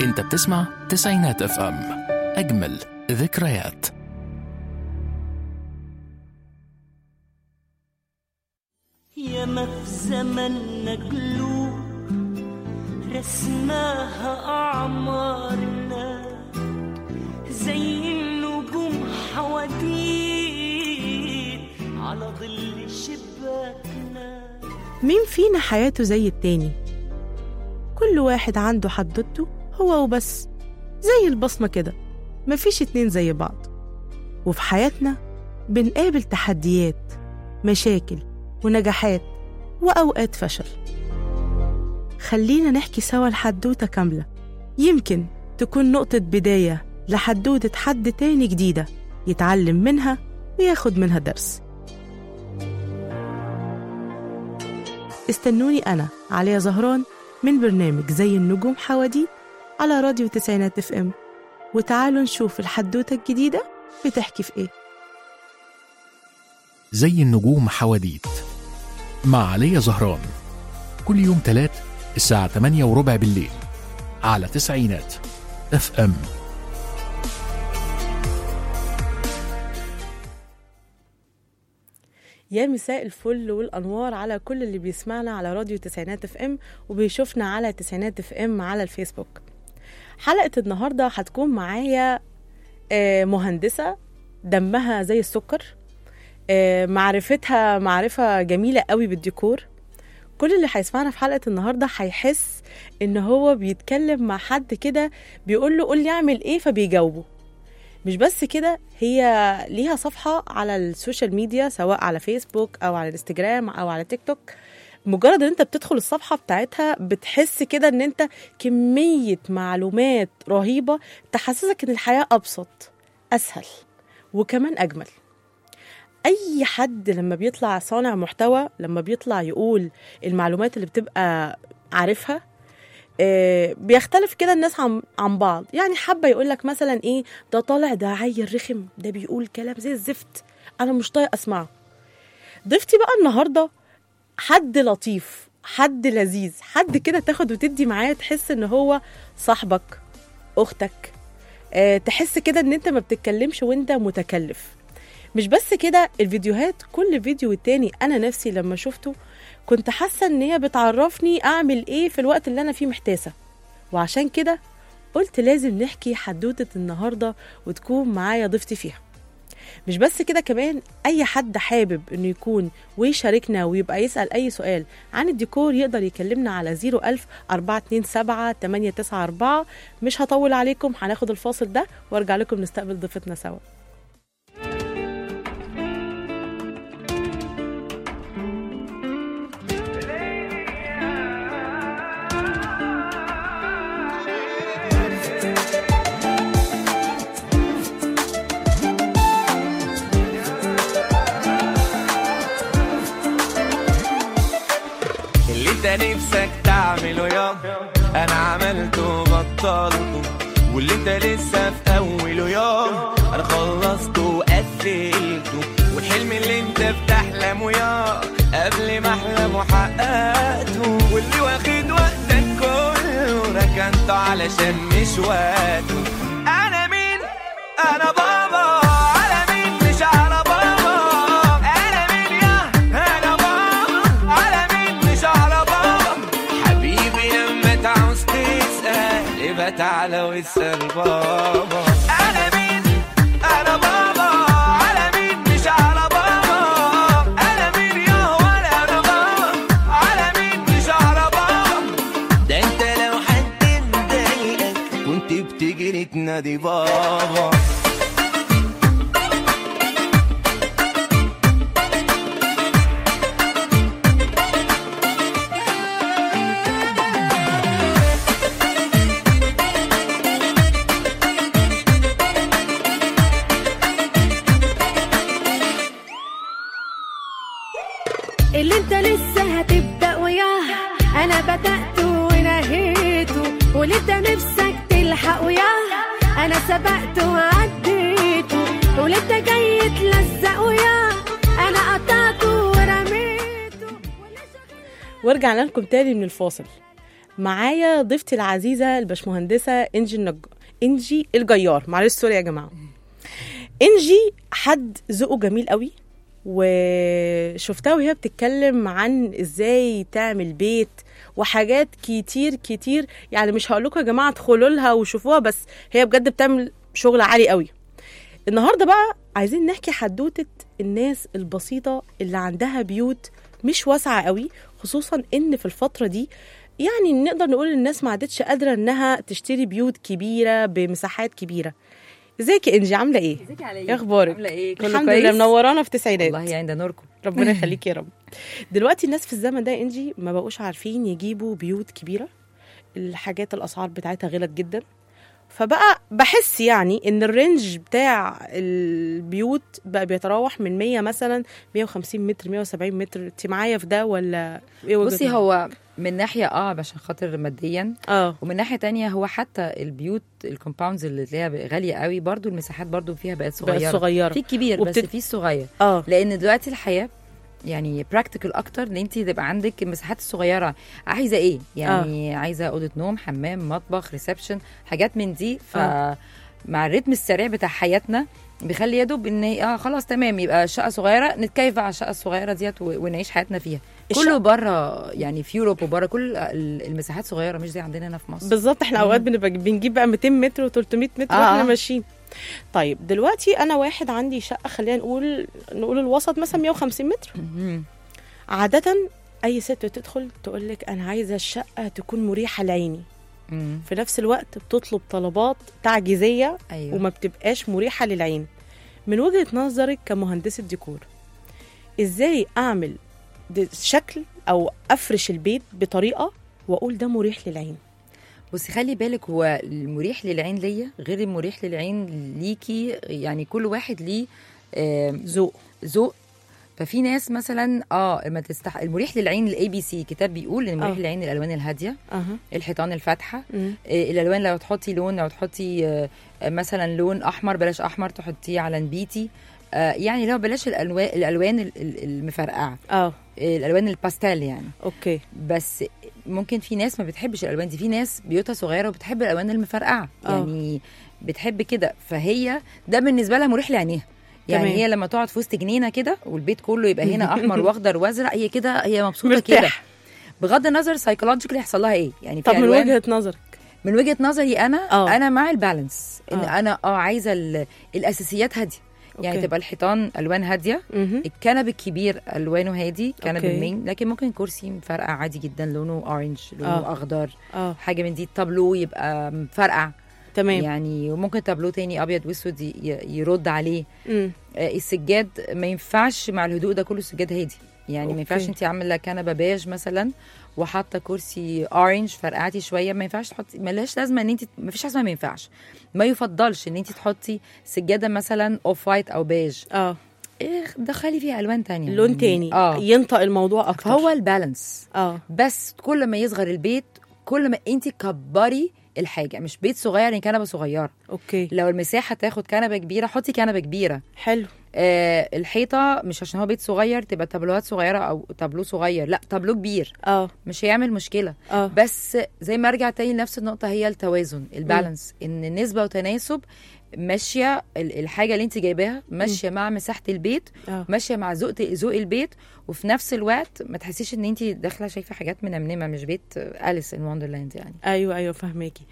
انت بتسمع تسعينات اف ام اجمل ذكريات ياما في زمننا قلوب رسماها أعمارنا زي النجوم حواديت على ظل شباكنا مين فينا حياته زي التاني كل واحد عنده حدوته هو وبس زي البصمة كده مفيش اتنين زي بعض وفي حياتنا بنقابل تحديات مشاكل ونجاحات وأوقات فشل خلينا نحكي سوا الحدوتة كاملة يمكن تكون نقطة بداية لحدوتة حد تاني جديدة يتعلم منها وياخد منها درس استنوني أنا عليا زهران من برنامج زي النجوم حواديت على راديو تسعينات اف ام وتعالوا نشوف الحدوتة الجديدة بتحكي في ايه زي النجوم حواديت مع علي زهران كل يوم تلات الساعة 8 وربع بالليل على تسعينات اف ام يا مساء الفل والانوار على كل اللي بيسمعنا على راديو تسعينات اف ام وبيشوفنا على تسعينات اف ام على الفيسبوك حلقه النهارده هتكون معايا آه، مهندسه دمها زي السكر آه، معرفتها معرفه جميله قوي بالديكور كل اللي هيسمعنا في حلقه النهارده هيحس ان هو بيتكلم مع حد كده بيقول له قول لي اعمل ايه فبيجاوبه مش بس كده هي ليها صفحة على السوشيال ميديا سواء على فيسبوك أو على الانستجرام أو على تيك توك مجرد ان انت بتدخل الصفحة بتاعتها بتحس كده ان انت كمية معلومات رهيبة تحسسك ان الحياة أبسط أسهل وكمان أجمل أي حد لما بيطلع صانع محتوى لما بيطلع يقول المعلومات اللي بتبقى عارفها آه، بيختلف كده الناس عن عن بعض يعني حابه يقول لك مثلا ايه ده طالع ده عيل رخم ده بيقول كلام زي الزفت انا مش طايق اسمعه ضيفتي بقى النهارده حد لطيف حد لذيذ حد كده تاخد وتدي معاه تحس ان هو صاحبك اختك آه، تحس كده ان انت ما بتتكلمش وانت متكلف مش بس كده الفيديوهات كل فيديو والتاني انا نفسي لما شفته كنت حاسه ان هي بتعرفني اعمل ايه في الوقت اللي انا فيه محتاسه وعشان كده قلت لازم نحكي حدوته النهارده وتكون معايا ضيفتي فيها مش بس كده كمان اي حد حابب انه يكون ويشاركنا ويبقى يسال اي سؤال عن الديكور يقدر يكلمنا على 01000 427 894 مش هطول عليكم هناخد الفاصل ده وارجع لكم نستقبل ضيفتنا سوا اللي انت نفسك تعمله يا انا عملته وبطلته واللي انت لسه في اوله يا انا خلصته وقفلته والحلم اللي انت بتحلمه يا قبل ما احلم وحققته واللي واخد وقتك كله ركنته علشان مش وقته انا مين انا بابا على مين مش على بابا انا مين يا انا بابا على مين مش على بابا حبيبي لما تعوز تسأل يبقى تعالى واسأل بابا انا مين انا بابا على مين مش على بابا انا مين يا ولا انا بابا على مين مش على بابا ده انت لو حد مضايقك كنت بتجري تنادي بابا اللي انت لسه هتبدأ وياه انا بدأت ونهيته واللي انت نفسك تلحق وياه انا سبقت وعديته واللي انت جاي تلزق وياه انا قطعته ورميته واللي شغال ورجعنا لكم تاني من الفاصل معايا ضيفتي العزيزه الباشمهندسه انجي النج... انجي الجيار معلش سوري يا جماعه انجي حد ذوقه جميل قوي وشفتها وهي بتتكلم عن ازاي تعمل بيت وحاجات كتير كتير يعني مش هقول لكم يا جماعه ادخلوا لها وشوفوها بس هي بجد بتعمل شغل عالي قوي النهارده بقى عايزين نحكي حدوته الناس البسيطه اللي عندها بيوت مش واسعه قوي خصوصا ان في الفتره دي يعني نقدر نقول الناس ما عادتش قادره انها تشتري بيوت كبيره بمساحات كبيره ازيك يا انجي عامله ايه ازيك على ايه اخبارك عامله ايه كله الحمد كويس لله منورانا في تسعينات والله عند نوركم ربنا يخليك يا رب دلوقتي الناس في الزمن ده يا انجي ما بقوش عارفين يجيبوا بيوت كبيره الحاجات الاسعار بتاعتها غلت جدا فبقى بحس يعني ان الرينج بتاع البيوت بقى بيتراوح من 100 مثلا 150 متر 170 متر انت معايا في ده ولا ايه وجهة بصي نظرك؟ هو من ناحيه اه عشان خاطر ماديا اه ومن ناحيه تانية هو حتى البيوت الكومباوندز اللي تلاقيها غاليه قوي برضو المساحات برضو فيها بقت صغيره بقت صغيره في الكبير بس وبتد- في الصغير اه لان دلوقتي الحياه يعني براكتيكال اكتر ان انت تبقى عندك المساحات الصغيره عايزه ايه يعني آه. عايزه اوضه نوم حمام مطبخ ريسبشن حاجات من دي ف آه. مع الريتم السريع بتاع حياتنا بيخلي يا دوب ان هي- اه خلاص تمام يبقى شقه صغيره نتكيف بقى على الشقه الصغيره ديت و- ونعيش حياتنا فيها الشقة- كله بره يعني في يوروب وبره كل ال- المساحات صغيره مش زي عندنا هنا في مصر بالظبط احنا اوقات بنبقى بنجيب بقى 200 متر و300 متر آه. واحنا ماشيين طيب دلوقتي انا واحد عندي شقه خلينا نقول نقول الوسط مثلا 150 متر مم. عادة أي ست بتدخل تقول لك أنا عايزة الشقة تكون مريحة لعيني مم. في نفس الوقت بتطلب طلبات تعجيزية ايوه وما بتبقاش مريحة للعين من وجهة نظرك كمهندسة ديكور إزاي أعمل د- شكل أو أفرش البيت بطريقة وأقول ده مريح للعين بصي خلي بالك هو المريح للعين ليا غير المريح للعين ليكي يعني كل واحد ليه آه، ذوق ذوق ففي ناس مثلا اه ما تستح المريح للعين الاي بي سي كتاب بيقول ان المريح آه. للعين الالوان الهاديه أها الحيطان الفاتحه مم. آه، الالوان لو تحطي لون لو تحطي آه، آه، مثلا لون احمر بلاش احمر تحطيه على نبيتي آه، يعني لو بلاش الالوان الالوان ال- ال- المفرقعه اه آه، الالوان الباستيل يعني أوكي بس ممكن في ناس ما بتحبش الالوان دي في ناس بيوتها صغيره وبتحب الالوان المفرقعه آه. يعني بتحب كده فهي ده بالنسبه لها مريح لعينيها يعني تمام. هي لما تقعد في وسط جنينه كده والبيت كله يبقى هنا احمر واخضر وازرق هي كده هي مبسوطه كده مرتاح بغض النظر سايكولوجيكلي يحصل لها ايه يعني في طب من ألوان- وجهة نظرك من وجهه نظري انا آه. انا مع البالانس ان آه. انا اه عايزه ال- الاساسيات هاديه يعني أوكي. تبقى الحيطان الوان هاديه مهم. الكنب الكبير الوانه هادي كنب أوكي. المين لكن ممكن كرسي مفرقع عادي جدا لونه اورنج لونه آه. آه. اخضر اه حاجه من دي التابلو يبقى مفرقع تمام يعني وممكن تابلو تاني ابيض واسود ي- ي- يرد عليه مم. آه، السجاد ما ينفعش مع الهدوء ده كله السجاد هادي يعني أوكي. ما ينفعش انت عامله كنبه بيج مثلا وحاطه كرسي اورنج فرقعتي شويه ما ينفعش تحطي ملهاش لازمه ان انت ما فيش حاجه ما ينفعش ما يفضلش ان انت تحطي سجاده مثلا اوف وايت او بيج اه إيه دخلي فيها الوان تانية لون يعني. تاني اه ينطق الموضوع أكتر فهو البالانس اه بس كل ما يصغر البيت كل ما انت كبري الحاجه مش بيت صغير يعني كنبه صغيره اوكي لو المساحه تاخد كنبه كبيره حطي كنبه كبيره حلو آه الحيطه مش عشان هو بيت صغير تبقى تابلوهات صغيره او تابلو صغير لا تابلو كبير اه مش هيعمل مشكله اه بس زي ما ارجع تاني لنفس النقطه هي التوازن البالانس ان نسبه وتناسب ماشيه ال- الحاجه اللي انت جايباها ماشيه مع مساحه البيت اه ماشيه مع ذوق ذوق البيت وفي نفس الوقت ما تحسيش ان انت داخله شايفه حاجات منمنمه مش بيت اليس ان وندرلاند يعني ايوه ايوه فهماكي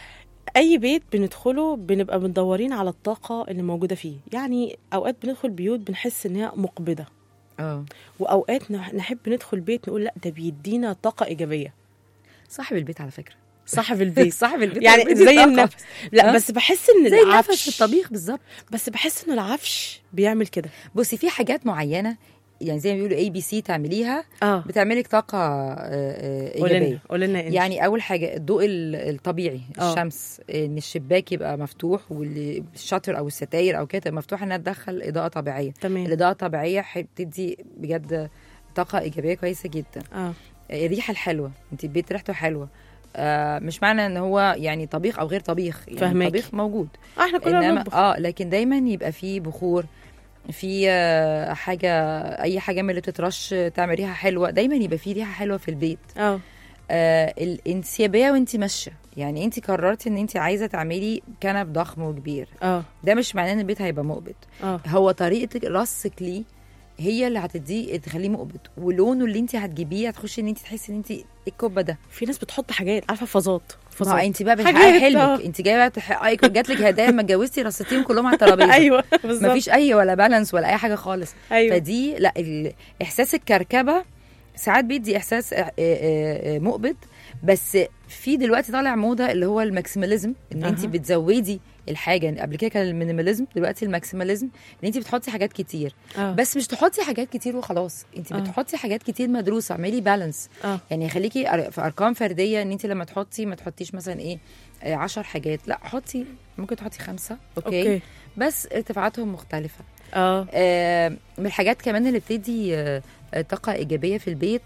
اي بيت بندخله بنبقى مدورين على الطاقه اللي موجوده فيه يعني اوقات بندخل بيوت بنحس ان هي مقبضه اه واوقات نح- نحب ندخل بيت نقول لا ده بيدينا طاقه ايجابيه صاحب البيت على فكره صاحب البيت صاحب البيت يعني بيدي زي طاقة. النفس لا آه. بس بحس ان زي النفس العفش في الطبيخ بالظبط بس بحس ان العفش بيعمل كده بصي في حاجات معينه يعني زي ما بيقولوا اي بي سي تعمليها اه بتعملك طاقه آه، آه، قول لنا ايجابيه قول لنا إنت. يعني اول حاجه الضوء ال- الطبيعي آه. الشمس ان الشباك يبقى مفتوح والشاتر او الستاير او كده تبقى مفتوحه انها تدخل اضاءه طبيعيه تمام الاضاءه الطبيعيه ح- بتدي بجد طاقه ايجابيه كويسه جدا اه الريحه الحلوه انت البيت ريحته حلوه آه مش معنى ان هو يعني طبيخ او غير طبيخ يعني فهماكي. الطبيخ موجود آه، احنا كلنا انما بنطبخ اه لكن دايما يبقى فيه بخور في آه، حاجه اي حاجه من اللي بتترش تعمل ريحه حلوه دايما يبقى فيه ريحه حلوه في البيت اه آه الانسيابيه وانت ماشيه يعني انت قررتي ان انت عايزه تعملي كنب ضخم وكبير اه ده مش معناه ان البيت هيبقى مقبض اه هو طريقه رصك ليه هي اللي هتديه تخليه مقبض ولونه اللي انت هتجيبيه هتخشي ان انت تحسي ان انت إيه الكوبا ده في ناس بتحط حاجات عارفه فازات ما فازات انت بقى حاجات، بتحققي حلمك آه. انت جايه بقى تحققي جات لك هدايا لما اتجوزتي رصيتيهم كلهم على الترابيزه ايوه بالظبط مفيش اي ولا بالانس ولا اي حاجه خالص ايوه فدي لا ال- احساس الكركبه ساعات بيدي احساس آه، آه، آه، مقبض بس في دلوقتي طالع موضه اللي هو الماكسيماليزم ان انت أها. بتزودي الحاجه يعني قبل كده كان المينيماليزم دلوقتي الماكسيماليزم ان انت بتحطي حاجات كتير آه. بس مش تحطي حاجات كتير وخلاص انت آه. بتحطي حاجات كتير مدروسه اعملي بالانس اه يعني خليكي أر- في ارقام فرديه ان انت لما تحطي ما تحطيش مثلا ايه 10 حاجات لا حطي ممكن تحطي خمسه اوكي, اوكي أوكي. بس ارتفاعاتهم مختلفه اه آه، من الحاجات كمان اللي بتدي آه، آه، طاقة إيجابية في البيت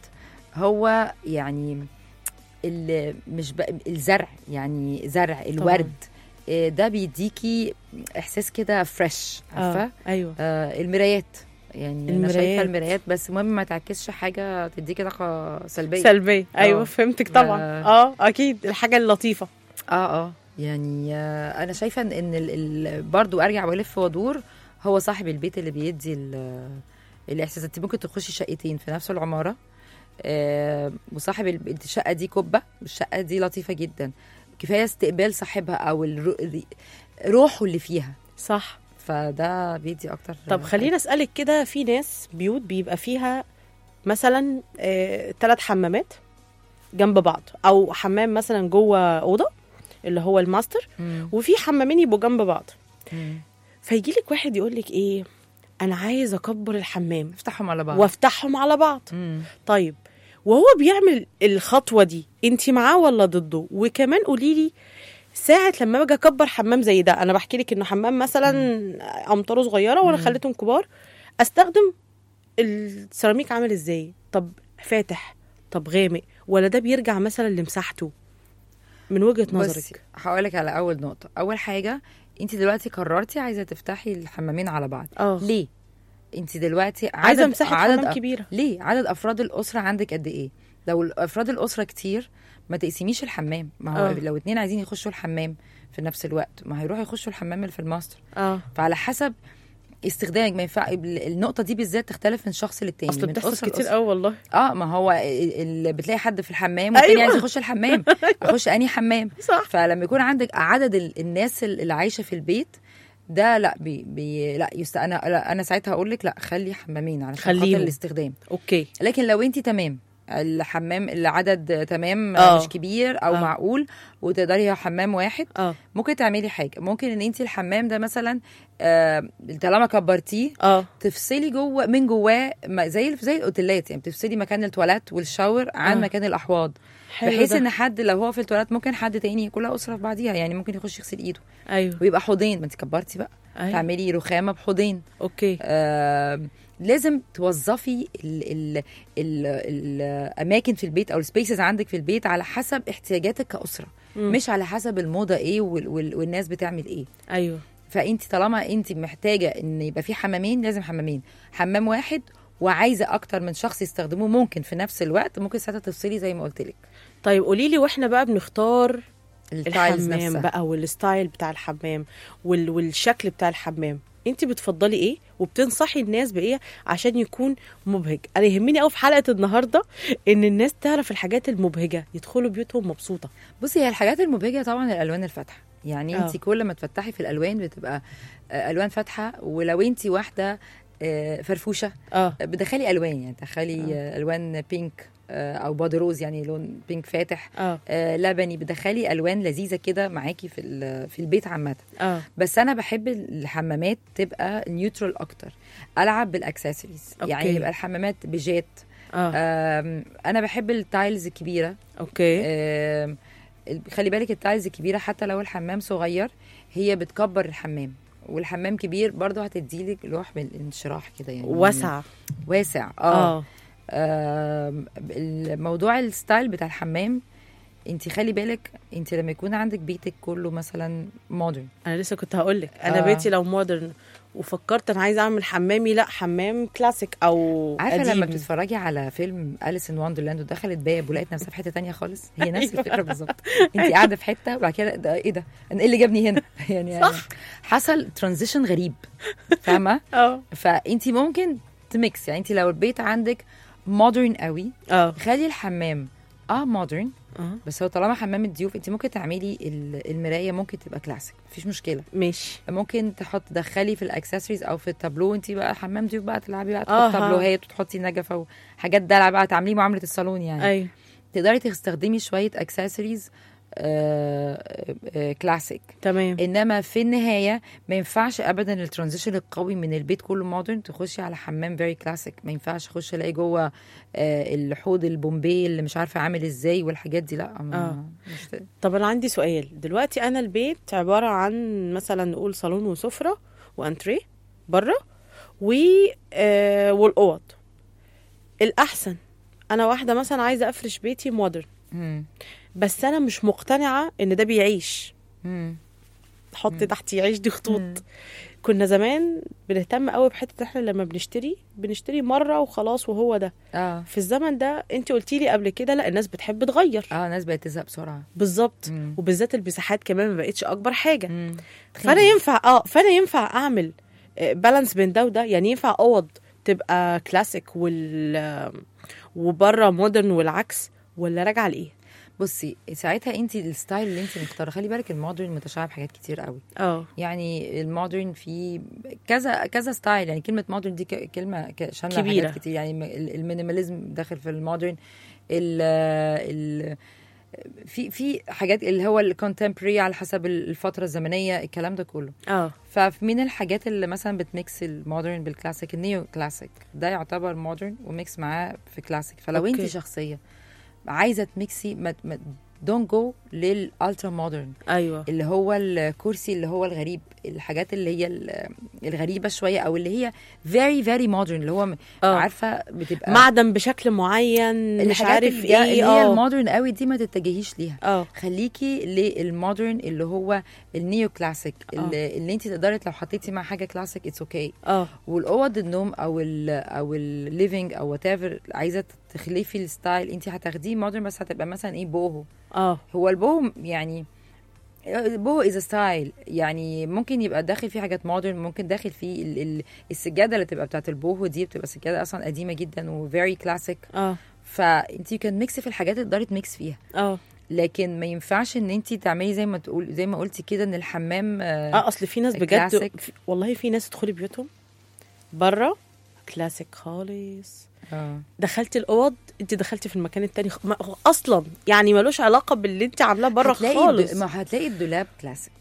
هو يعني ال- مش بق- الزرع يعني زرع الورد آه، ده بيديكي إحساس كده فريش عارفة اه ايوه آه المرايات يعني أنا شايفة المرايات. المرايات بس المهم ما تعكسش حاجة تديكي طاقة سلبية سلبيه ايوه آه. فهمتك طبعا آه. اه اكيد الحاجه اللطيفه اه اه يعني آه انا شايفه ان ان ال ال برضو ارجع والف وادور هو صاحب البيت اللي بيدي ال- الاحساس انت ممكن تخشي شقتين في نفس العماره آه وصاحب الب- الشقه دي كبه والشقه دي لطيفه جدا كفايه استقبال صاحبها او الرو- الري- روحه اللي فيها صح فده بيدي اكتر طب خليني اسالك كده في ناس بيوت بيبقى فيها مثلا ثلاث حمامات جنب بعض او حمام مثلا جوه اوضه اللي هو الماستر مم. وفي حمامين يبقوا جنب بعض مم. فيجي لك واحد يقول لك ايه انا عايز اكبر الحمام افتحهم على بعض وافتحهم على بعض مم. طيب وهو بيعمل الخطوه دي انت معاه ولا ضده وكمان قولي لي ساعة لما باجي اكبر حمام زي ده انا بحكي لك انه حمام مثلا امطاره صغيره وانا مم. خليتهم كبار استخدم السيراميك عامل ازاي طب فاتح طب غامق ولا ده بيرجع مثلا لمساحته من وجهه بصي نظرك هقولك على اول نقطه اول حاجه انت دلوقتي قررتي عايزه تفتحي الحمامين على بعض اه ليه انت دلوقتي عايزه عدد مساحه عدد حمام أ- كبيره ليه عدد افراد الاسره عندك قد ايه لو افراد الاسره كتير ما تقسميش الحمام ما هو آه. لو اتنين عايزين يخشوا الحمام في نفس الوقت ما هيروحوا يخشوا الحمام اللي في الماستر اه فعلى حسب استخدامك ما ينفع النقطه دي بالذات تختلف من شخص للتاني اصل من بتحصل أسرة كتير لأسرة. قوي والله اه ما هو ال- ال- بتلاقي حد في الحمام والتاني أيوة. عايز يخش الحمام اخش انهي حمام صح فلما يكون عندك عدد ال- الناس ال- اللي عايشه في البيت ده لا بي بي لا يست انا لا انا ساعتها اقول لك لا خلي حمامين علشان خاطر خليهم. الاستخدام اوكي لكن لو انت تمام الحمام العدد تمام آه. مش كبير او آه. معقول وتقدري حمام واحد اه ممكن تعملي حاجه ممكن ان انت الحمام ده مثلا آه طالما كبرتيه اه تفصلي جوه من جواه ما- زي زي الاوتيلات يعني بتفصلي مكان التواليت والشاور عن آه. مكان الاحواض حلو بحيث ده. ان حد لو هو في التواليت ممكن حد تاني كلها اسره في بعضيها يعني ممكن يخش يغسل ايده ايوه ويبقى حوضين ما انت كبرتي بقى ايوه تعملي رخامه بحوضين اوكي آه لازم توظفي ال ال ال الاماكن في البيت او السبيسز عندك في البيت على حسب احتياجاتك كاسره مم. مش على حسب الموضه ايه وال وال والناس بتعمل ايه ايوه فانت طالما انت محتاجه ان يبقى في حمامين لازم حمامين حمام واحد وعايزه اكتر من شخص يستخدموه ممكن في نفس الوقت ممكن ساعتها تفصلي زي ما قلت لك طيب قولي لي واحنا بقى بنختار التايلز الحمام نفسها بقى والستايل بتاع الحمام وال... والشكل بتاع الحمام انت بتفضلي ايه وبتنصحي الناس بايه عشان يكون مبهج انا يهمني قوي في حلقه النهارده ان الناس تعرف الحاجات المبهجه يدخلوا بيوتهم مبسوطه بصي هي الحاجات المبهجه طبعا الالوان الفاتحه يعني آه. انت كل ما تفتحي في الالوان بتبقى آه، الوان فاتحه ولو انت واحده آه، فرفوشه اه بدخلي الوان يعني دخلي آه. الوان بينك آه، او بادي روز يعني لون بينك فاتح اه آه، لبني بدخلي الوان لذيذه كده معاكي في ال- في البيت عامه اه بس انا بحب الحمامات تبقى نيوترال اكتر العب بالاكسسوارز أوكي. يعني يبقى الحمامات بيجات اه آم، انا بحب التايلز الكبيره اوكي آم، ال- خلي بالك التايلز الكبيره حتى لو الحمام صغير هي بتكبر الحمام والحمام كبير برضه هتديلك لوح من الانشراح كده يعني واسعه واسع اه, اه آم، الموضوع الستايل بتاع الحمام انت خلي بالك انت لما يكون عندك بيتك كله مثلا مودرن انا لسه كنت هقول لك انا آه. بيتي لو مودرن وفكرت انا عايزه اعمل حمامي لا حمام كلاسيك او عارفه قديم. لما بتتفرجي على فيلم اليس ان وندرلاند ودخلت باب ولقيت نفسها في حته تانية خالص هي نفس أيوة. الفكره بالظبط انت قاعده في حته وبعد كده ده ايه ده انا ايه اللي جابني هنا يعني صح. حصل ترانزيشن غريب فاهمه اه فانت ممكن تميكس يعني انت لو البيت عندك مودرن قوي اه خلي الحمام اه مودرن اه بس هو طالما حمام الضيوف انت ممكن تعملي ال- المرايه ممكن تبقى كلاسيك مفيش مشكله ماشي ممكن تحط تدخلي في الاكسسوارز او في التابلو انت بقى حمام ضيوف بقى تلعبي بقى آه، تحطي ها. تابلوهات وتحطي نجفه وحاجات دلع بقى تعمليه معامله الصالون يعني ايوه تقدري تستخدمي شويه اكسسوارز كلاسيك تمام انما في النهايه ما ينفعش ابدا الترانزيشن القوي من البيت كله مودرن تخشي على حمام فيري كلاسيك ما ينفعش اخش الاقي جوه آه، الحوض البومبي اللي مش عارفه عامل ازاي والحاجات دي لا ما آه. مش طب انا عندي سؤال دلوقتي انا البيت عباره عن مثلا نقول صالون وسفره وانتريه بره و آه والاوض الاحسن انا واحده مثلا عايزه افرش بيتي مودرن مم. بس انا مش مقتنعه ان ده بيعيش مم. حط تحت يعيش دي خطوط مم. كنا زمان بنهتم قوي بحته احنا لما بنشتري بنشتري مره وخلاص وهو ده اه في الزمن ده انت قلتي لي قبل كده لا الناس بتحب تغير اه الناس بقت تزهق بسرعه بالظبط مم. وبالذات المساحات كمان ما بقتش اكبر حاجه مم. فانا ينفع اه فانا ينفع اعمل بالانس بين ده وده يعني ينفع اوض تبقى كلاسيك وال وبره مودرن والعكس ولا راجعه لايه بصي ساعتها انت الستايل اللي انت مختاره خلي بالك المودرن متشعب حاجات كتير قوي اه يعني المودرن في كذا كذا ستايل يعني كلمه مودرن دي ك- كلمه ك- شامله كبيرة. حاجات كتير يعني م- ال- المينيماليزم داخل في المودرن ال ال في في حاجات اللي هو الكونتمبري على حسب الفتره الزمنيه الكلام ده كله اه فمن الحاجات اللي مثلا بتميكس المودرن بالكلاسيك النيو كلاسيك ده يعتبر مودرن وميكس معاه في كلاسيك فلو أوكي. انت شخصيه عايزه تميكسي ما ما دونت جو للالترا مودرن ايوه اللي هو الكرسي اللي هو الغريب الحاجات اللي هي ال- الغريبه شويه او اللي هي very very modern اللي هو م- آه. عارفه بتبقى معدن بشكل معين مش الحاجات عارف اللي هي- ايه اللي هي اه المودرن قوي دي ما تتجهيش ليها اه خليكي للمودرن اللي هو النيو كلاسيك اللي, اللي انت تقدري لو حطيتي مع حاجه كلاسيك اتس اوكي اه والاوض النوم او ال او الليفنج او وات ايفر عايزه تخلفي الستايل انت هتاخديه مودرن بس هتبقى مثلا ايه بوهو اه هو البوهو يعني بوهو از ستايل يعني ممكن يبقى داخل فيه حاجات مودرن ممكن داخل فيه ال ال السجاده اللي تبقى بتاعت البوهو دي بتبقى سجاده اصلا قديمه جدا وفيري كلاسيك اه فانت كان ميكس في الحاجات اللي تقدري تميكس فيها اه لكن ما ينفعش ان انت تعملي زي ما تقول زي ما قلتي كده ان الحمام آه اه اصل في ناس بجد كلاسيك. في والله في ناس تدخلي بيوتهم بره كلاسيك خالص آه. دخلتي الاوض انت دخلتي في المكان التاني خ... ما هو اصلا يعني ملوش علاقه باللي انت عاملاه بره هتلاقي خالص الد- ما هتلاقي الدولاب كلاسيك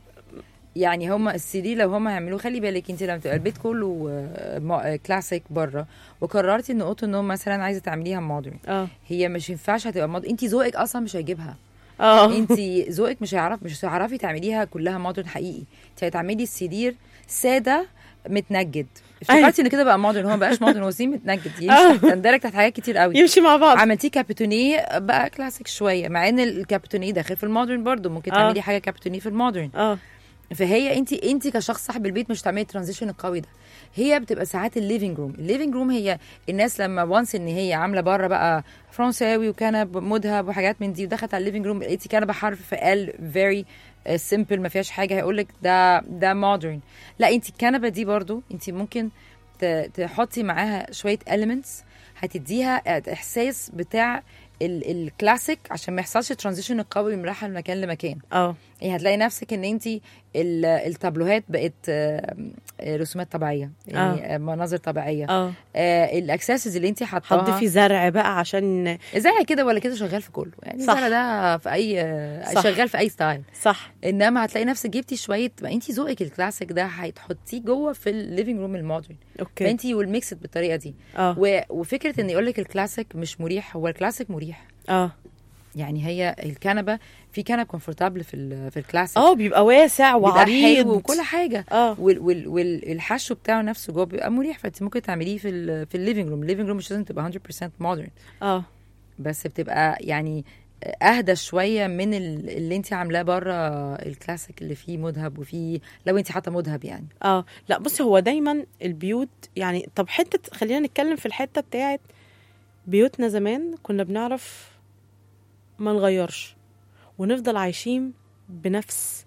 يعني هما السرير لو هما هيعملوه خلي بالك انت لما تبقى البيت كله آه، ما- آه، كلاسيك بره وقررتي ان اوضه النوم مثلا عايزه تعمليها مودرن اه هي مش ينفعش هتبقى مودرن انت ذوقك اصلا مش هيجيبها اه انت ذوقك مش هيعرف مش هتعرفي تعمليها كلها مودرن حقيقي انت هتعملي السرير ساده متنجد افتكرتي ان كده بقى مودرن هو ما بقاش مودرن هو سرير متنجد يمشي تحت- يندرج تحت حاجات كتير قوي يمشي مع بعض عملتيه كابيتونيه بقى كلاسيك شويه مع ان الكابيتونيه داخل في المودرن برضو ممكن آه. تعملي حاجه كابيتونيه في المودرن اه فهي انت انت كشخص صاحب البيت مش تعملي الترانزيشن القوي ده هي بتبقى ساعات الليفنج روم الليفنج روم هي الناس لما وانس ان هي عامله بره بقى فرنساوي وكنب مذهب وحاجات من دي ودخلت على الليفنج روم لقيتي كنبه حرف في ال فيري سيمبل ما فيهاش حاجه هيقول لك ده ده مودرن لا انت الكنبه دي برضو انت ممكن ت- تحطي معاها شويه elements هتديها احساس بتاع ال- الكلاسيك عشان ما يحصلش ترانزيشن القوي من راحه من مكان لمكان اه يعني هتلاقي نفسك ان انت التابلوهات بقت آه، آه، رسومات طبيعيه يعني آه. مناظر طبيعيه اه آه الاكسسوارز اللي انت حاطاها هتضيفي زرع بقى عشان زرع كده ولا كده شغال في كله يعني صح. الزرع ده في اي آه، صح. شغال في اي ستايل صح انما هتلاقي نفسك جبتي شويه ما انت ذوقك الكلاسيك ده هتحطيه جوه في الليفنج روم المودرن اوكي فانت ويل ميكس بالطريقه دي اه و- وفكره ان يقول لك الكلاسيك مش مريح هو الكلاسيك مريح اه يعني هي الكنبه في كنبه كومفورتابل في ال- في الكلاسيك اه بيبقى واسع بيبقى وعريض حلو وكل حاجه اه وال وال والحشو بتاعه نفسه جوه بيبقى مريح فانت ممكن تعمليه في ال في الليفنج روم الليفنج روم مش لازم تبقى 100% مودرن اه بس بتبقى يعني اهدى شويه من ال- اللي انت عاملاه بره الكلاسيك اللي فيه مذهب وفيه لو انت حاطه مذهب يعني اه لا بصي هو دايما البيوت يعني طب حته خلينا نتكلم في الحته بتاعت بيوتنا زمان كنا بنعرف ما نغيرش ونفضل عايشين بنفس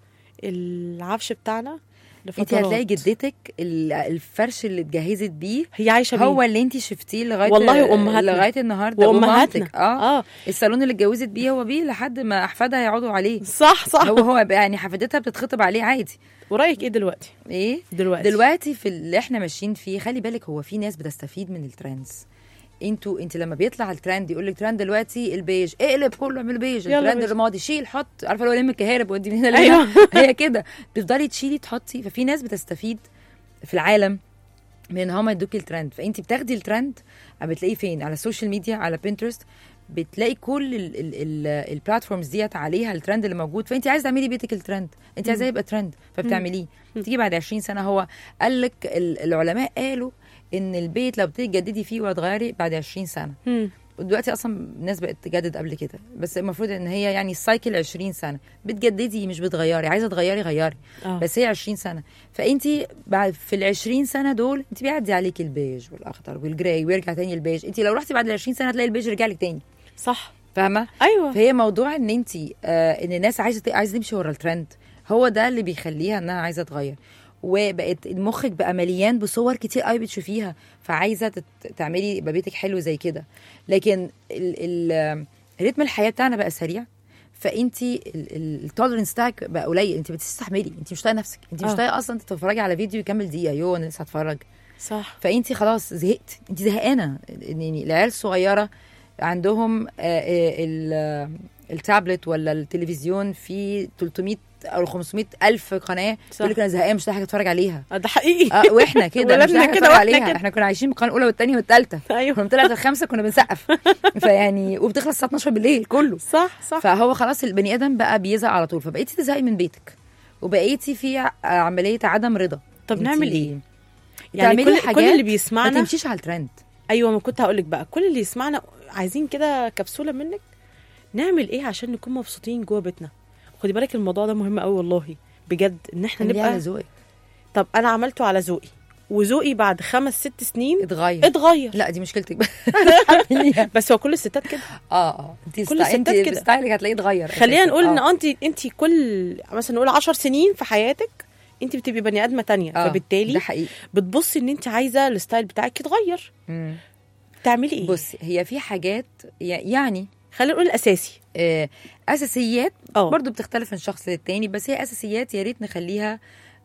العفش بتاعنا انت لفترات هتلاقي جدتك ال- الفرش اللي اتجهزت بيه هي عايشه بيه هو اللي انت شفتيه لغايه والله وأمهاتنا. لغايه النهارده وامهاتنا ومامتك. اه اه الصالون اللي اتجوزت بيه هو بيه لحد ما احفادها يقعدوا عليه صح صح هو هو بقى يعني حفيدتها بتتخطب عليه عادي ورايك ايه دلوقتي ايه دلوقتي دلوقتي في اللي احنا ماشيين فيه خلي بالك هو في ناس بتستفيد من الترندز انتوا انت لما بيطلع الترند يقول لك ترند دلوقتي البيج اقلب كله اعمل بيج يلا الترند بيج. الرمادي شيل حط عارفه لو لم الكهارب ودي من هنا أيوة. لهنا هي كده تفضلي تشيلي تحطي ففي ناس بتستفيد في العالم من ان هم يدوكي الترند فانت بتاخدي الترند بتلاقيه فين على السوشيال ميديا على بنترست بتلاقي كل البلاتفورمز ديت عليها الترند اللي موجود فانت عايزه تعملي بيتك الترند انت عايزاه يبقى ترند فبتعمليه تيجي بعد 20 سنه هو قال لك ال- العلماء قالوا ان البيت لو بتيجي تجددي فيه وهتغيري بعد 20 سنه مم. ودلوقتي اصلا الناس بقت تجدد قبل كده بس المفروض ان هي يعني السايكل 20 سنه بتجددي مش بتغيري عايزه تغيري غيري آه. بس هي 20 سنه فانت بعد في ال 20 سنه دول انت بيعدي عليكي البيج والاخضر والجراي ويرجع تاني البيج انت لو رحتي بعد ال 20 سنه تلاقي البيج رجع لك تاني صح فاهمه ايوه فهي موضوع ان انت آه ان الناس عايزه ت- عايزه تمشي ورا الترند هو ده اللي بيخليها انها عايزه تغير وبقت مخك بقى مليان بصور كتير قوي بتشوفيها فعايزه تت- تعملي يبقى بيتك حلو زي كده لكن ال ال رتم الحياه بتاعنا بقى سريع فانت التولرنس بتاعك بقى قليل انت بتستحملي انت مش طايقه نفسك انت مش آه. طايقه اصلا تتفرجي على فيديو يكمل دقيقه يو انا لسه هتفرج صح فانت خلاص زهقت انت زهقانه يعني العيال الصغيره عندهم آه، آه، ال- آه، التابلت ولا التلفزيون فيه 300 او 500 الف قناه صح. يقول لك انا زهقان مش لاقي حاجه اتفرج عليها آه، ده حقيقي اه واحنا كده مش ولادنا لاقي حاجه كده اتفرج واحنا عليها كده. احنا كنا عايشين بالقناه الاولى والثانيه والثالثه ايوه لما طلعت الخمسه كنا بنسقف فيعني وبتخلص الساعه 12 بالليل كله صح صح فهو خلاص البني ادم بقى بيزهق على طول فبقيتي تزهقي من بيتك وبقيتي في ع- عمليه عدم رضا طب انتي نعمل ايه؟ يعني تعملي كل, كل حاجات اللي ما بيسمعنا تمشيش على الترند ايوه ما كنت هقول لك بقى كل اللي يسمعنا عايزين كده كبسوله منك نعمل ايه عشان نكون مبسوطين جوه بيتنا خدي بالك الموضوع ده مهم قوي والله بجد ان احنا اعمليه على نبقى ذوقك طب انا عملته على ذوقي وذوقي بعد خمس ست سنين اتغير اتغير لا دي مشكلتك بقى اعمليها. بس هو كل الستات كده اه اه انت كل ستا... انت الستات كده. ستايلك هتلاقيه اتغير خلينا أساساً. نقول ان آه. انت انت كل مثلا نقول 10 سنين في حياتك انت بتبقي بني ادمه تانية آه، فبالتالي ده حقيقي بتبصي ان انت عايزه الستايل بتاعك يتغير مم. تعملي ايه بصي هي في حاجات ي- يعني خلينا نقول الاساسي آه، اساسيات اه برضو بتختلف من شخص للتاني بس هي اساسيات يا ريت نخليها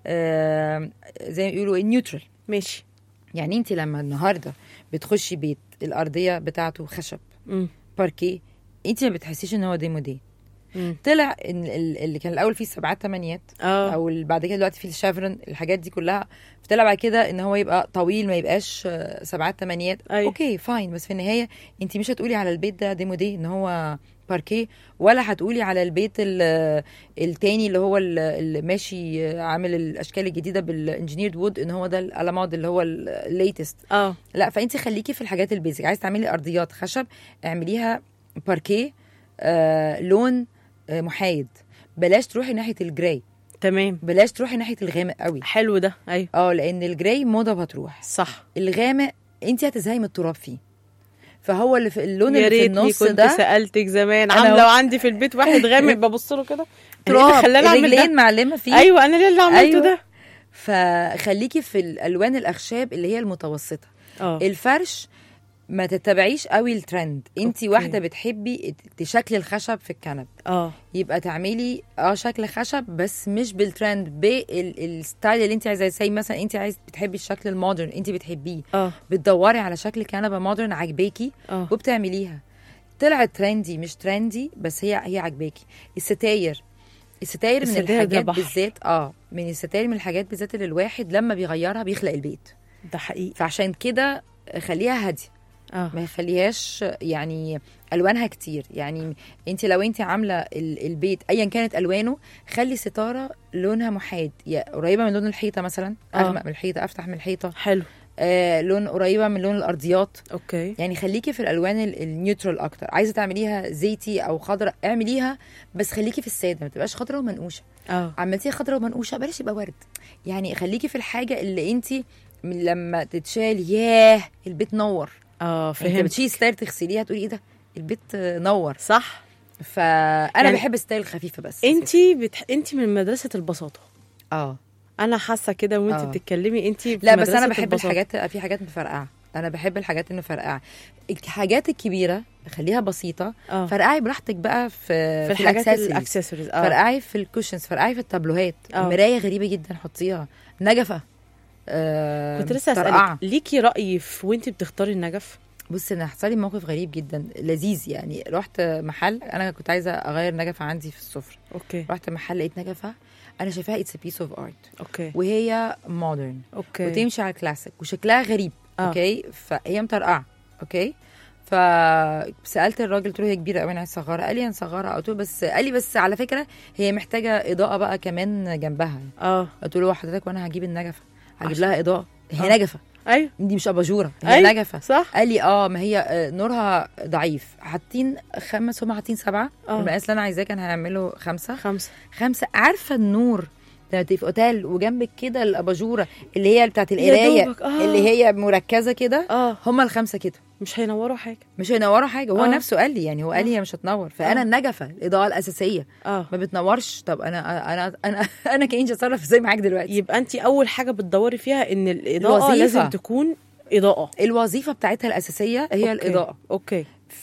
آه، زي ما بيقولوا نيوترال ماشي يعني انت لما النهارده بتخشي بيت الارضيه بتاعته خشب مم. باركيه انت ما بتحسيش ان هو ديمودي مم. طلع ان ال- اللي كان الاول فيه سبعات ثمانيات اه او ال- بعد كده دلوقتي في الشافرن الحاجات دي كلها طلع بعد كده ان هو يبقى طويل ما يبقاش آه، سبعات ثمانيات أيوة. اوكي فاين بس في النهايه انت مش هتقولي على البيت ده ديمودي ان هو باركيه ولا هتقولي على البيت ال- التاني اللي هو ال- اللي ماشي آه، عامل الاشكال الجديده بالانجينيرد وود ان هو ده الالماد اللي هو الليتست اه لا فانت خليكي في الحاجات البيزك عايز تعملي ارضيات خشب اعمليها باركيه آه لون آه محايد بلاش تروحي ناحيه الجراي تمام بلاش تروحي ناحيه الغامق قوي حلو ده ايوه اه لان الجراي موضه وهتروح صح الغامق انت هتزهقي من التراب فيه فهو اللي في اللون يا اللي في ريتني النص كنت ده سالتك زمان أنا عامله هو- وعندي في البيت واحد غامق ببص له كده تراب خلاني اعمل الرجلين ده معلمه فيه ايوه انا ليه اللي عملته أيوة. ده فخليكي في الالوان الاخشاب اللي هي المتوسطه اه الفرش ما تتبعيش قوي الترند انت أوكي. واحده بتحبي تشكلي الخشب في الكنب اه يبقى تعملي اه شكل خشب بس مش بالترند بالستايل اللي انت عايزاه زي مثلا انت عايز بتحبي الشكل المودرن انت بتحبيه اه بتدوري على شكل كنبه مودرن عجباكي اه وبتعمليها طلعت ترندي مش ترندي بس هي هي عجباكي الستاير الستاير من الستاير ده الحاجات بحر. بالذات اه من الستاير من الحاجات بالذات اللي الواحد لما بيغيرها بيخلق البيت ده حقيقي فعشان كده خليها هاديه اه ما يخليهاش يعني الوانها كتير يعني انت لو انت عامله ال- البيت ايا كانت الوانه خلي ستاره لونها محايد يا قريبه من لون الحيطه مثلا آه. اغمق من الحيطه افتح من الحيطه حلو آه لون قريبه من لون الارضيات اوكي يعني خليكي في الالوان ال- النيوترال اكتر عايزه تعمليها زيتي او خضراء اعمليها بس خليكي في الساده ما تبقاش خضراء ومنقوشه اه عملتيها خضراء ومنقوشه بلاش يبقى ورد يعني خليكي في الحاجه اللي انت لما تتشال ياه البيت نور اه فهمت فهمت بتشيلي ستايل تغسليها تقولي ايه ده البيت آه، نور صح فانا يعني يعني بحب ستايل خفيفه بس انت بتح... انت من مدرسه البساطه اه انا حاسه كده وانت آه. بتتكلمي انت لا بس انا بحب الحاجات في حاجات مفرقعه انا بحب الحاجات المفرقعه الحاجات الكبيره خليها بسيطه اه فرقعي براحتك بقى في في الحاجات الأكسسوارز. الاكسسوارز اه فرقعي في الكوشنز فرقعي في التابلوهات آه. المرايه غريبه جدا حطيها نجفه آه كنت لسه طرقعة. اسالك ليكي راي في وانت بتختاري النجف بصي انا حصل لي موقف غريب جدا لذيذ يعني رحت محل انا كنت عايزه اغير نجفه عندي في السفره اوكي رحت محل لقيت نجفه انا شايفاها اتس بيس اوف ارت اوكي وهي مودرن اوكي وتمشي على الكلاسيك وشكلها غريب آه. اوكي فهي مطرقعه اوكي فسالت الراجل قلت له هي كبيره قوي انا عايز اصغرها قال لي هنصغرها قلت له بس قال لي بس على فكره هي محتاجه اضاءه بقى كمان جنبها اه قلت له حضرتك وانا هجيب النجفه هجيب عشان- لها اضاءه هي آه. نجفه ايوه دي مش اباجوره هي أيوة. نجفه صح قال لي اه ما هي آه، نورها ضعيف حاطين خمس هم حاطين سبعه آه. المقاس اللي انا عايزاه كان هيعملوا خمسه خمسه خمسه عارفه النور لما تبقي في اوتيل وجنبك كده الاباجوره اللي هي بتاعت يا القرايه دوبك، آه. اللي هي مركزه كده اه هم الخمسه كده مش هينوروا حاجه مش هينوروا حاجه هو آه. نفسه قال لي يعني هو قال لي هي مش هتنور فانا آه. النجفه الاضاءه الاساسيه اه ما بتنورش طب انا انا انا انا كانجي اتصرف ازاي معاك دلوقتي يبقى انت اول حاجه بتدوري فيها ان الاضاءه الوظيفة. لازم تكون اضاءه الوظيفه بتاعتها الاساسيه هي أوكي. الاضاءه اوكي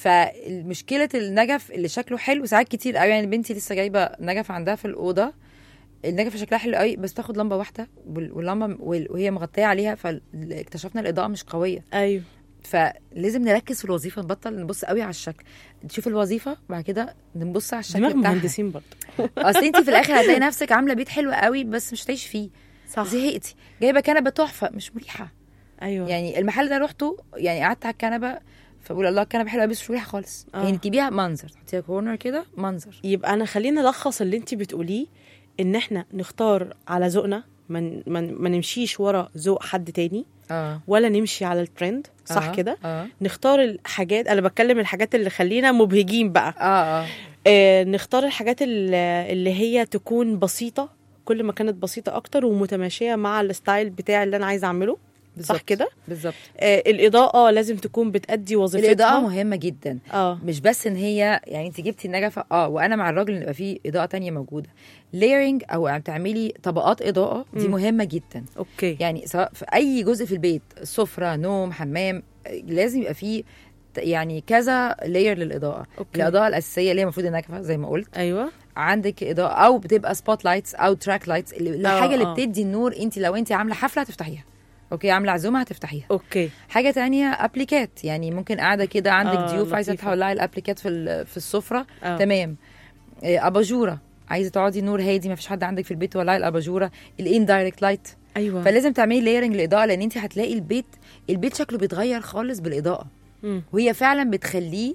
فمشكله النجف اللي شكله حلو ساعات كتير قوي يعني بنتي لسه جايبه نجف عندها في الاوضه النجفه شكلها حلو قوي بس تاخد لمبه واحده وال- واللمبه وال- وهي مغطيه عليها فاكتشفنا الاضاءه مش قويه ايوه فلازم نركز في الوظيفه نبطل نبص قوي على الشكل تشوف الوظيفه بعد كده نبص على الشكل دماغ بتاعها مهندسين برضه اصل انت في الاخر هتلاقي نفسك عامله بيت حلو قوي بس مش هتعيش فيه صح زهقتي جايبه كنبه تحفه مش مريحه ايوه يعني المحل ده روحته يعني قعدت على الكنبه فبقول الله الكنبه حلوه بس مش مريحه خالص آه. يعني تجيبيها منظر تحطيها كورنر كده منظر يبقى انا خلينا نلخص اللي انت بتقوليه ان احنا نختار على ذوقنا ما من ما, ما نمشيش ورا ذوق حد تاني اه ولا نمشي على الترند صح آه. كده اه نختار الحاجات انا بتكلم الحاجات اللي خلينا مبهجين بقى اه اه آه نختار الحاجات اللي, اللي هي تكون بسيطه كل ما كانت بسيطه اكتر ومتماشيه مع الستايل بتاعي اللي انا عايزه اعمله صح بالظبط. كده بالظبط آه الاضاءه لازم تكون بتأدي وظيفتها الاضاءه مهمه جدا اه مش بس ان هي يعني انت جبتي النجفه اه وانا مع الراجل ان يبقى فيه اضاءه تانية موجوده لايرنج او عم تعملي طبقات اضاءه دي مم. مهمه جدا اوكي يعني سواء في اي جزء في البيت سفره نوم حمام آه، لازم يبقى فيه ت- يعني كذا لاير للاضاءه اوكي الاضاءه الاساسيه اللي هي المفروض النجفه زي ما قلت ايوه عندك اضاءه او بتبقى سبوت لايتس او تراك لايتس الحاجه اللي آه. بتدي النور انت لو انت عامله حفله هتفتحيها اوكي عامله عزومه هتفتحيها اوكي حاجه تانية ابليكات يعني ممكن قاعده كده عندك آه، ضيوف عايزه لطيفة. تولعي الابليكات في ال- في السفره آه. تمام إيه، اباجوره عايزه تقعدي نور هادي ما فيش حد عندك في البيت تولعي الاباجوره الاندايركت لايت ايوه فلازم تعملي لايرنج للاضاءه لان انت هتلاقي البيت البيت شكله بيتغير خالص بالاضاءه مم. وهي فعلا بتخليه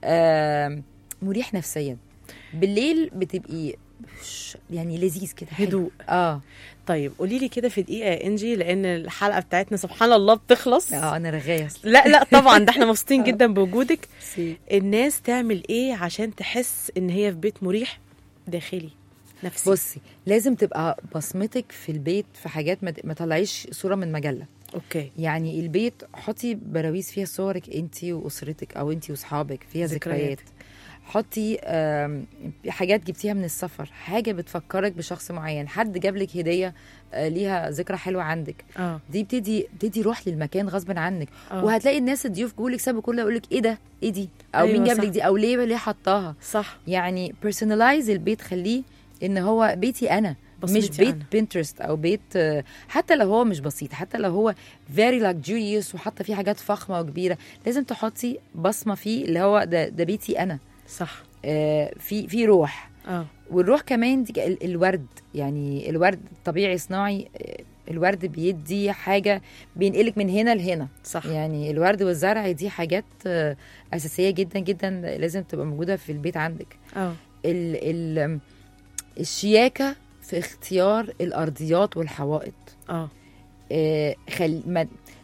آم، مريح نفسيا بالليل بتبقي ش- يعني لذيذ كده حلو. هدوء اه طيب قولي لي كده في دقيقه يا انجي لان الحلقه بتاعتنا سبحان الله بتخلص اه انا رغايه أصلاً. لا لا طبعا ده احنا مبسوطين جدا بوجودك سي. الناس تعمل ايه عشان تحس ان هي في بيت مريح داخلي نفسي بصي لازم تبقى بصمتك في البيت في حاجات ما ما طلعيش صوره من مجله اوكي يعني البيت حطي براويز فيها صورك انت واسرتك او انت واصحابك فيها ذكريات. ذكريات حطي آم، حاجات جبتيها من السفر حاجه بتفكرك بشخص معين حد جاب لك هديه آه، ليها ذكرى حلوه عندك اه دي بتدي بتدي روح للمكان غصب عنك آه. وهتلاقي الناس الضيوف جولك سابوا كله يقول لك ايه ده ايه دي او أيوة مين جاب صح. لك دي او ليه ليه حطاها صح يعني بيرسونلايز البيت خليه ان هو بيتي انا مش بصمتي بيت أنا. بنترست او بيت آه، حتى لو هو مش بسيط حتى لو هو فيري luxurious وحاطه فيه حاجات فخمه وكبيره لازم تحطي بصمه فيه اللي هو ده, ده بيتي انا صح آه، في في روح اه والروح كمان دي ال- الورد يعني الورد طبيعي صناعي آه، الورد بيدي حاجه بينقلك من هنا لهنا صح يعني الورد والزرع دي حاجات آه، اساسيه جدا جدا لازم تبقى موجوده في البيت عندك اه ال ال الشياكه في اختيار الارضيات والحوائط اه آه، خل ما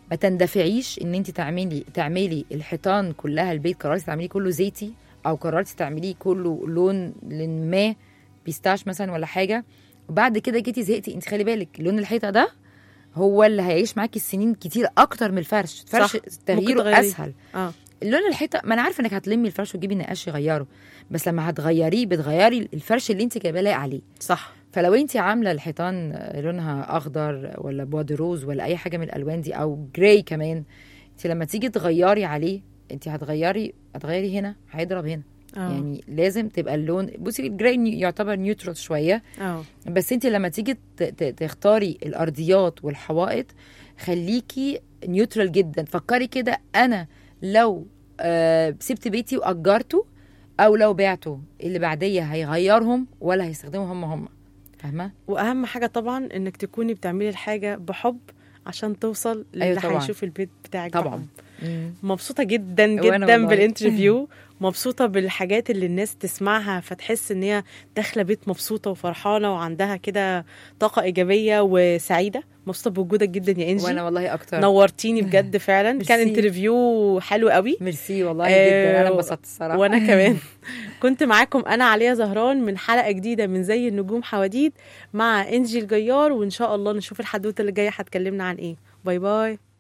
ما تندفعيش ان انت تعملي تعملي الحيطان كلها البيت قررتي تعمليه كله زيتي او قررتي تعمليه كله لون لون ما بيستاش مثلا ولا حاجه وبعد كده جيتي زهقتي انت خلي بالك لون الحيطه ده هو اللي هيعيش معاكي السنين كتير اكتر من الفرش الفرش صح. تغييره تغيريه. اسهل اه لون الحيطه ما انا عارفه انك هتلمي الفرش وتجيبي نقاش يغيره بس لما هتغيريه بتغيري الفرش اللي انت جايباه لايق عليه صح فلو انت عامله الحيطان لونها اخضر ولا بواد روز ولا اي حاجه من الالوان دي او جراي كمان انت لما تيجي تغيري عليه انت هتغيري هتغيري هنا هيضرب هنا اه يعني لازم تبقى اللون بصي الجراي نيو- يعتبر نيوترال شويه اه بس انت لما تيجي ت- ت- تختاري الارضيات والحوائط خليكي نيوترال جدا فكري كده انا لو آه سبت بيتي واجرته او لو بعته اللي بعديه هيغيرهم ولا هيستخدموا هم هم فاهمه واهم حاجه طبعا انك تكوني بتعملي الحاجه بحب عشان توصل للي أيوة طبعاً. هيشوف البيت بتاعك طبعا بحب. مم. مبسوطه جدا وأنا جدا والله. بالانترفيو مبسوطه بالحاجات اللي الناس تسمعها فتحس ان هي داخله بيت مبسوطه وفرحانه وعندها كده طاقه ايجابيه وسعيده مبسوطه بوجودك جدا يا انجي وانا والله اكتر نورتيني بجد فعلا كان ميرسي. انترفيو حلو قوي ميرسي والله آه، جدا انا انبسطت الصراحه وانا كمان كنت معاكم انا عليا زهران من حلقه جديده من زي النجوم حواديت مع انجي الجيار وان شاء الله نشوف الحدوته اللي جايه هتكلمنا عن ايه باي باي